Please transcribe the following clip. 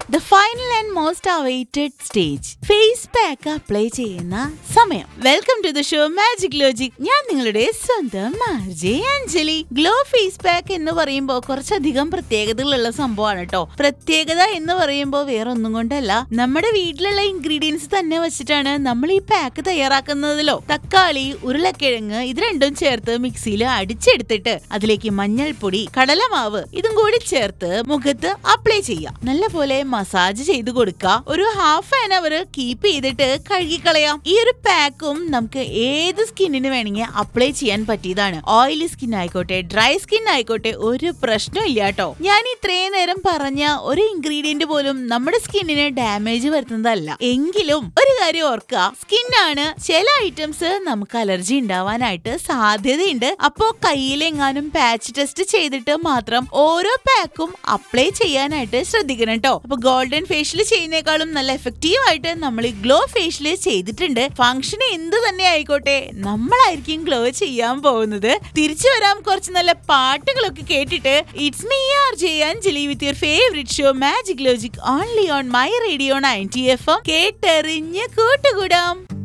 the final and most awaited stage face pack apply ചെയ്യുന്ന സമയം welcome to the show magic logic ഞാൻ നിങ്ങളുടെ സ്വന്തം RJ Anjali glow face pack എന്ന് പറയുമ്പോൾ കുറച്ചധികം പ്രത്യേകതകളുള്ള സംഭവമാണ് കേട്ടോ പ്രത്യേകത എന്ന് പറയുമ്പോൾ വേറെ ഒന്നും കൊണ്ടല്ല നമ്മുടെ വീട്ടിലുള്ള ഇൻഗ്രീഡിയൻസ് തന്നെ വെച്ചിട്ടാണ് നമ്മൾ ഈ പാക്ക് തയ്യാറാക്കുന്നതിലോ തക്കാളി ഉരുളക്കിഴങ്ങ് ഇത് രണ്ടും ചേർത്ത് മിക്സിയിൽ അടിച്ചെടുത്തിട്ട് അതിലേക്ക് മഞ്ഞൾപ്പൊടി കടലമാവ് ഇതും കൂടി ചേർത്ത് മുഖത്ത് അപ്ലൈ ചെയ്യാം നല്ലപോലെ മസാജ് ചെയ്ത് കൊടുക്കുക ഒരു ഹാഫ് ആൻ അവർ കീപ്പ് ചെയ്തിട്ട് കഴുകിക്കളയാം ഈ ഒരു പാക്കും നമുക്ക് ഏത് സ്കിന്നിന് വേണമെങ്കിൽ അപ്ലൈ ചെയ്യാൻ പറ്റിയതാണ് ഓയിലി സ്കിൻ ആയിക്കോട്ടെ ഡ്രൈ സ്കിൻ ആയിക്കോട്ടെ ഒരു പ്രശ്നം ഇല്ല കേട്ടോ ഞാൻ ഇത്രയും നേരം പറഞ്ഞ ഒരു ഇൻഗ്രീഡിയന്റ് പോലും നമ്മുടെ സ്കിന്നിന് ഡാമേജ് വരുത്തുന്നതല്ല എങ്കിലും ഒരു കാര്യം ഓർക്കുക സ്കിന്നാണ് ചില ഐറ്റംസ് നമുക്ക് അലർജി ഉണ്ടാവാനായിട്ട് സാധ്യതയുണ്ട് അപ്പോ കയ്യിലെങ്ങാനും പാച്ച് ടെസ്റ്റ് ചെയ്തിട്ട് മാത്രം ഓരോ പാക്കും അപ്ലൈ ചെയ്യാനായിട്ട് ശ്രദ്ധിക്കണം കേട്ടോ അപ്പൊ ഗോൾഡൻ ഫേഷ്യൽ ചെയ്യുന്നേക്കാളും നല്ല എഫക്റ്റീവ് ആയിട്ട് നമ്മൾ ഈ ഗ്ലോ ഫേഷ്യൽ ചെയ്തിട്ടുണ്ട് ഫംഗ്ഷൻ എന്ത് തന്നെ ആയിക്കോട്ടെ നമ്മളായിരിക്കും ഗ്ലോ ചെയ്യാൻ പോകുന്നത് തിരിച്ചു വരാം കുറച്ച് നല്ല പാട്ടുകളൊക്കെ കേട്ടിട്ട് it's me R J Anjali with your favourite show magic logic only on my radio ninety F M കേട്ടെറിഞ്ഞ് കൂട്ടുകൂടാം